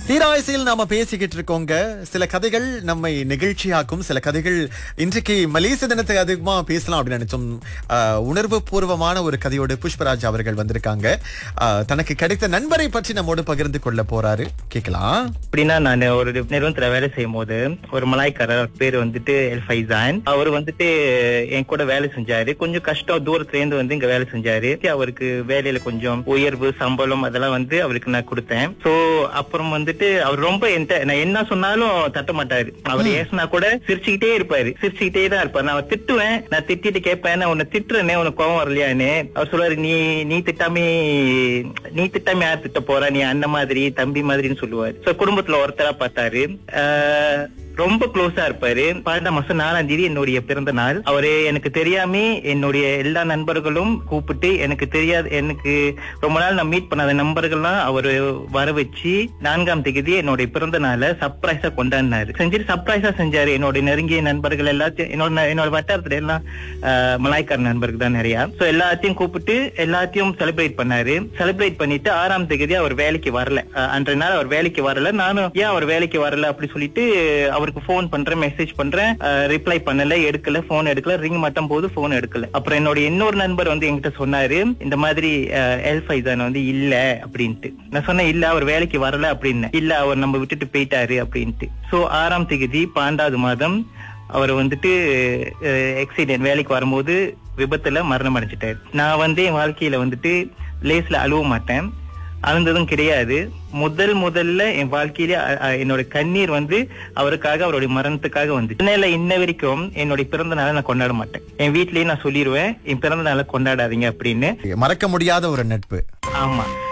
தீராயசையில் நாம பேசிக்கிட்டு இருக்கோங்க சில கதைகள் நம்மை நெகிழ்ச்சியாக்கும் சில கதைகள் இன்றைக்கு மலேசிய தினத்தை அதிகமா பேசலாம் அப்படின்னு நினைச்சோம் உணர்வு பூர்வமான ஒரு கதையோடு புஷ்பராஜ் அவர்கள் வந்திருக்காங்க ஆஹ், தனக்கு கிடைத்த நண்பரை பற்றி நம்மோடு பகிர்ந்து கொள்ள போறாரு கேட்கலாம் அப்படின்னா நான் ஒரு நிறுவனத்துல வேலை செய்யும் போது ஒரு மலாய்க்காரர் அவர் பேர் வந்துட்டு எல் ஃபைசான் அவர் வந்துட்டு என் கூட வேலை செஞ்சாரு கொஞ்சம் கஷ்டம் தூரத்துல இருந்து வந்து இங்க வேலை செஞ்சாரு அவருக்கு வேலையில கொஞ்சம் உயர்வு சம்பளம் அதெல்லாம் வந்து அவருக்கு நான் கொடுத்தேன் சோ அப்புறம் வந்துட்டு அவர் ரொம்ப என்கிட்ட நான் என்ன சொன்னாலும் தட்ட மாட்டாரு அவர் ஏசினா கூட சிரிச்சுக்கிட்டே இருப்பாரு சிரிச்சுக்கிட்டே தான் இருப்பாரு நான் அவர் திட்டுவேன் நான் திட்டிட்டு கேட்பேன் நான் உன்னை திட்டுறேனே உனக்கு கோவம் வரலையான்னு அவர் சொல்லுவாரு நீ நீ திட்டாமே நீ திட்டாம யார் திட்ட போறா நீ அண்ணன் மாதிரி தம்பி மாதிரின்னு சொல்லுவாரு சோ குடும்பத்துல ஒருத்தரா பார்த்தாரு ஆஹ் ரொம்ப க்ளோஸா இருப்பாரு பன்னெண்டாம் மாசம் நாலாம் தேதி என்னுடைய பிறந்த நாள் அவரு எனக்கு தெரியாம என்னுடைய எல்லா நண்பர்களும் கூப்பிட்டு எனக்கு தெரியாது எனக்கு ரொம்ப நாள் நான் மீட் பண்ணாத நண்பர்கள்லாம் அவரு வர வச்சு நான்காம் தேதி என்னுடைய பிறந்த நாளை சர்ப்ரைஸா கொண்டாடினாரு செஞ்சுட்டு சர்ப்ரைஸா செஞ்சாரு என்னுடைய நெருங்கிய நண்பர்கள் எல்லாத்தையும் என்னோட என்னோட வட்டாரத்துல எல்லாம் ஆஹ், மலாய்க்கார நண்பர்கள் தான் நிறைய சோ எல்லாத்தையும் கூப்பிட்டு எல்லாத்தையும் செலிப்ரேட் பண்ணாரு செலிப்ரேட் பண்ணிட்டு ஆறாம் தேதி அவர் வேலைக்கு வரல ஆஹ், அன்றைய நாள் அவர் வேலைக்கு வரல நானும் ஏன் அவர் வேலைக்கு வரல அப்படி சொல்லிட்டு அவருக்கு ஃபோன் பண்றேன் மெசேஜ் பண்றேன் ரிப்ளை பண்ணல எடுக்கல போன் எடுக்கல ரிங் மட்டும் போது போன் எடுக்கல அப்புறம் என்னோட இன்னொரு நண்பர் வந்து என்கிட்ட சொன்னாரு இந்த மாதிரி எல் ஃபைசான் வந்து இல்ல அப்படின்ட்டு நான் சொன்னேன் இல்ல அவர் வேலைக்கு வரல அப்படின்னு இல்ல அவர் நம்ம விட்டுட்டு போயிட்டாரு அப்படின்ட்டு சோ ஆறாம் தேதி பன்னெண்டாவது மாதம் அவர் வந்துட்டு எக்ஸிடென்ட் வேலைக்கு வரும்போது விபத்துல மரணம் அடைஞ்சிட்டாரு நான் வந்து என் வாழ்க்கையில வந்துட்டு லேஸ்ல அழுவ மாட்டேன் அழுந்ததும் கிடையாது முதல் முதல்ல என் வாழ்க்கையில அ- அ- என்னோட கண்ணீர் வந்து அவருக்காக அவருடைய மரணத்துக்காக வந்து சென்னையில இன்ன வரைக்கும் என்னுடைய பிறந்த நாளை நான் கொண்டாட மாட்டேன் என் வீட்லயே நான் சொல்லிடுவேன் என் பிறந்த நாளை கொண்டாடாதீங்க அப்படின்னு மறக்க முடியாத ஒரு நட்பு ஆமா